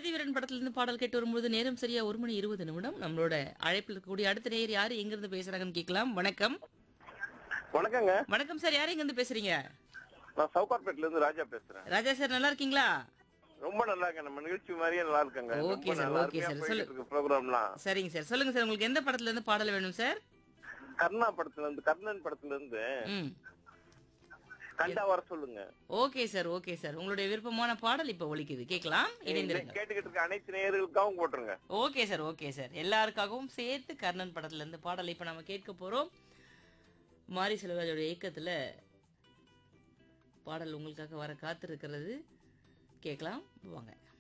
கதிவீரன் படத்துல இருந்து பாடல் கேட்டு வரும்போது நேரம் சரியா ஒரு மணி இருபது நிமிடம் நம்மளோட அழைப்பில் இருக்கக்கூடிய அடுத்த நேயர் யாரு எங்க இருந்து பேசுறாங்கன்னு கேட்கலாம் வணக்கம் வணக்கங்க வணக்கம் சார் யாரு எங்க இருந்து பேசுறீங்க நான் சவுகார்பேட்ல இருந்து ராஜா பேசுறேன் ராஜா சார் நல்லா இருக்கீங்களா ரொம்ப நல்லா இருக்கேன் நம்ம நிகழ்ச்சி மாதிரியே நல்லா இருக்கங்க Okay ரொம்ப sir, நல்லா okay அருமையா sir. போயிட்டு சொல்லு. இருக்கு ப்ரோக்ராம்லாம் சரிங்க சார் சொல்லுங்க சார் உங்களுக்கு எந்த படத்துல இருந்து பாடல் வேணும் சார் கர்ணா படத்துல இருந்து கர்ணன் படத்துல இருந்து ம் கண்டா வர சொல்லுங்க ஓகே சார் ஓகே சார் உங்களுடைய விருப்பமான பாடல் இப்ப ஒலிக்குது கேட்கலாம் இணைந்திருங்க கேட்டுக்கிட்டு இருக்க அனைத்து நேயர்களுக்காகவும் போட்டுருங்க ஓகே சார் ஓகே சார் எல்லாருக்காகவும் சேர்த்து கர்ணன் படத்துல இருந்து பாடல் இப்ப நம்ம கேட்க போறோம் மாரி செல்வராஜோட இயக்கத்துல பாடல் உங்களுக்காக வர காத்திருக்கிறது கேட்கலாம் வாங்க